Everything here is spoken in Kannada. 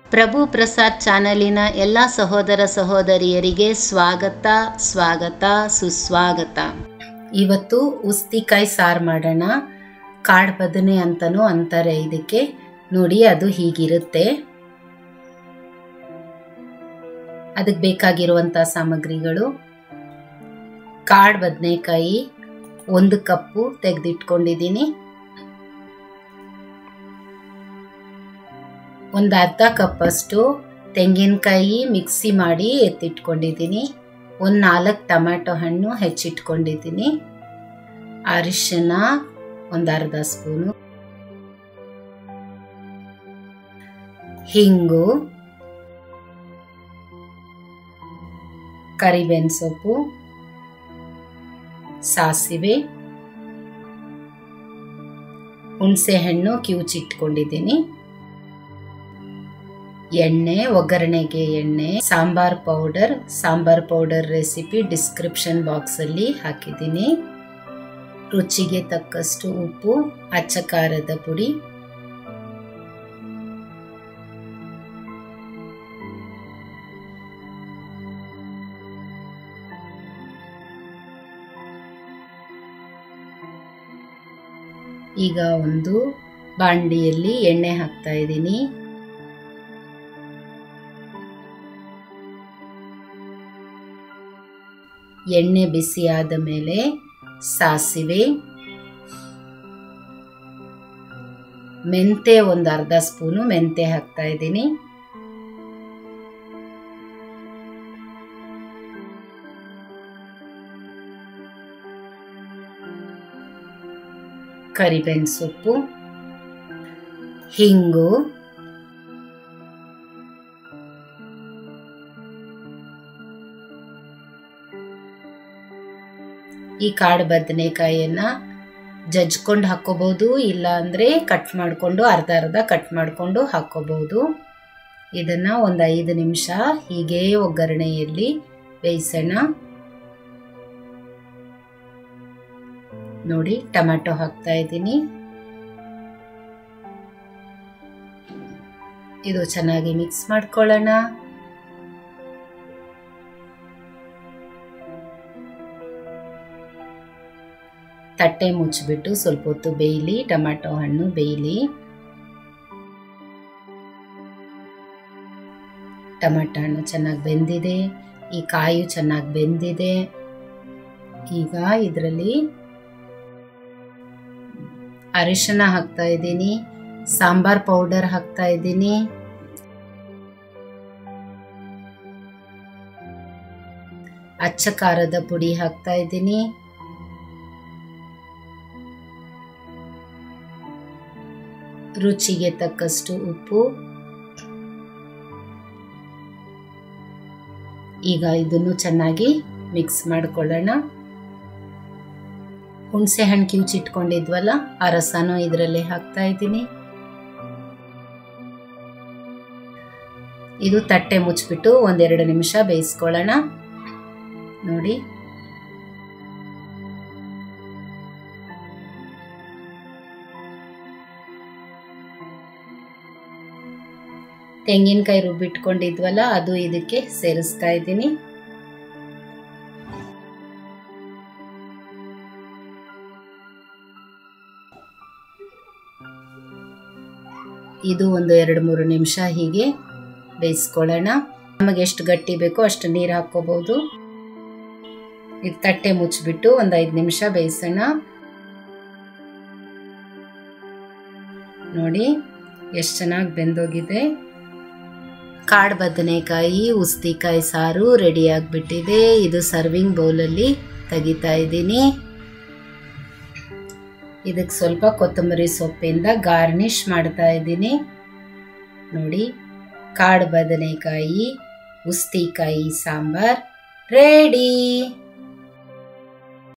ಪ್ರಭು ಪ್ರಸಾದ್ ಚಾನಲಿನ ಎಲ್ಲ ಸಹೋದರ ಸಹೋದರಿಯರಿಗೆ ಸ್ವಾಗತ ಸ್ವಾಗತ ಸುಸ್ವಾಗತ ಇವತ್ತು ಉಸ್ತಿಕಾಯಿ ಸಾರು ಮಾಡೋಣ ಕಾಡು ಬದನೆ ಅಂತಲೂ ಅಂತಾರೆ ಇದಕ್ಕೆ ನೋಡಿ ಅದು ಹೀಗಿರುತ್ತೆ ಅದಕ್ಕೆ ಬೇಕಾಗಿರುವಂಥ ಸಾಮಗ್ರಿಗಳು ಕಾಡು ಬದನೆಕಾಯಿ ಒಂದು ಕಪ್ಪು ತೆಗೆದಿಟ್ಕೊಂಡಿದ್ದೀನಿ ಒಂದು ಅರ್ಧ ಕಪ್ಪಷ್ಟು ತೆಂಗಿನಕಾಯಿ ಮಿಕ್ಸಿ ಮಾಡಿ ಎತ್ತಿಟ್ಕೊಂಡಿದ್ದೀನಿ ಒಂದು ನಾಲ್ಕು ಟೊಮ್ಯಾಟೊ ಹಣ್ಣು ಹೆಚ್ಚಿಟ್ಕೊಂಡಿದ್ದೀನಿ ಅರಿಶಿನ ಒಂದು ಅರ್ಧ ಸ್ಪೂನು ಹಿಂಗು ಕರಿಬೇನ್ ಸೊಪ್ಪು ಸಾಸಿವೆ ಹುಣಸೆ ಹಣ್ಣು ಕಿವುಚಿಟ್ಕೊಂಡಿದ್ದೀನಿ ಎಣ್ಣೆ ಒಗ್ಗರಣೆಗೆ ಎಣ್ಣೆ sambar powder sambar powder recipe description ಬಾಕ್ಸಲ್ಲಿ ಹಾಕಿದ್ದೀನಿ ರುಚಿಗೆ ತಕ್ಕಷ್ಟು ಉಪ್ಪು ಅಚ್ಚ ಖಾರದ ಪುಡಿ ಈಗ ಒಂದು ಬಾಂಡಿಯಲ್ಲಿ ಎಣ್ಣೆ ಹಾಕ್ತಾ ಇದ್ದೀನಿ ಎಣ್ಣೆ ಬಿಸಿ ಆದ ಮೇಲೆ ಸಾಸಿವೆ ಮೆಂತೆ ಒಂದು ಅರ್ಧ ಸ್ಪೂನು ಮೆಂತೆ ಹಾಕ್ತಾ ಇದ್ದೀನಿ ಕರಿಬೇನ್ ಸೊಪ್ಪು ಹಿಂಗು ಈ ಕಾಡು ಬದನೆಕಾಯಿಯನ್ನ ಜಜ್ಕೊಂಡು ಹಾಕೋಬಹುದು ಇಲ್ಲ ಅಂದರೆ ಕಟ್ ಮಾಡಿಕೊಂಡು ಅರ್ಧ ಅರ್ಧ ಕಟ್ ಮಾಡಿಕೊಂಡು ಹಾಕೋಬಹುದು ಇದನ್ನು ಒಂದು ಐದು ನಿಮಿಷ ಹೀಗೆ ಒಗ್ಗರಣೆಯಲ್ಲಿ ಬೇಯಿಸೋಣ ನೋಡಿ ಟೊಮ್ಯಾಟೊ ಹಾಕ್ತಾ ಇದ್ದೀನಿ ಇದು ಚೆನ್ನಾಗಿ ಮಿಕ್ಸ್ ಮಾಡ್ಕೊಳ್ಳೋಣ ತಟ್ಟೆ ಮುಚ್ಚಿಬಿಟ್ಟು ಸ್ವಲ್ಪ ಹೊತ್ತು ಬೇಯಲಿ ಟೊಮ್ಯಾಟೊ ಹಣ್ಣು ಬೇಯಲಿ ಟೊಮ್ಯಾಟೊ ಹಣ್ಣು ಚೆನ್ನಾಗಿ ಬೆಂದಿದೆ ಈ ಕಾಯಿ ಚೆನ್ನಾಗಿ ಬೆಂದಿದೆ ಈಗ ಇದರಲ್ಲಿ ಅರಿಶಿನ ಹಾಕ್ತಾ ಇದ್ದೀನಿ ಸಾಂಬಾರ್ ಪೌಡರ್ ಹಾಕ್ತಾ ಇದ್ದೀನಿ ಅಚ್ಚ ಖಾರದ ಪುಡಿ ಹಾಕ್ತಾ ಇದ್ದೀನಿ ರುಚಿಗೆ ತಕ್ಕಷ್ಟು ಉಪ್ಪು ಈಗ ಇದನ್ನು ಚೆನ್ನಾಗಿ ಮಿಕ್ಸ್ ಮಾಡ್ಕೊಳ್ಳೋಣ ಹುಣಸೆ ಹಣ್ಣು ಕಿವುಚಿಟ್ಕೊಂಡಿದ್ವಲ್ಲ ಆ ರಸನೂ ಇದರಲ್ಲಿ ಹಾಕ್ತಾ ಇದ್ದೀನಿ ಇದು ತಟ್ಟೆ ಮುಚ್ಚಿಬಿಟ್ಟು ಒಂದೆರಡು ನಿಮಿಷ ಬೇಯಿಸ್ಕೊಳ್ಳೋಣ ನೋಡಿ ತೆಂಗಿನಕಾಯಿ ರುಬ್ಬಿಟ್ಕೊಂಡಿದ್ವಲ್ಲ ಅದು ಇದಕ್ಕೆ ಸೇರಿಸ್ತಾ ಇದ್ದೀನಿ ಇದು ಒಂದು ಎರಡು ಮೂರು ನಿಮಿಷ ಹೀಗೆ ಬೇಯಿಸ್ಕೊಳ್ಳೋಣ ನಮಗೆ ಎಷ್ಟು ಗಟ್ಟಿ ಬೇಕೋ ಅಷ್ಟು ನೀರು ಹಾಕ್ಕೋಬಹುದು ಈಗ ತಟ್ಟೆ ಮುಚ್ಚಿಬಿಟ್ಟು ಒಂದು ಐದು ನಿಮಿಷ ಬೇಯಿಸೋಣ ನೋಡಿ ಎಷ್ಟು ಚೆನ್ನಾಗಿ ಬೆಂದೋಗಿದೆ ಕಾಡು ಬದನೆಕಾಯಿ ಉಸ್ತಿಕಾಯಿ ಸಾರು ರೆಡಿ ಆಗಿಬಿಟ್ಟಿದೆ ಇದು ಸರ್ವಿಂಗ್ ಬೌಲಲ್ಲಿ ತೆಗಿತಾ ಇದ್ದೀನಿ ಇದಕ್ಕೆ ಸ್ವಲ್ಪ ಕೊತ್ತಂಬರಿ ಸೊಪ್ಪಿಂದ ಗಾರ್ನಿಷ್ ಮಾಡ್ತಾ ಇದ್ದೀನಿ ನೋಡಿ ಕಾಡು ಬದನೆಕಾಯಿ ಉಸ್ತಿಕಾಯಿ ಸಾಂಬಾರ್ ರೆಡಿ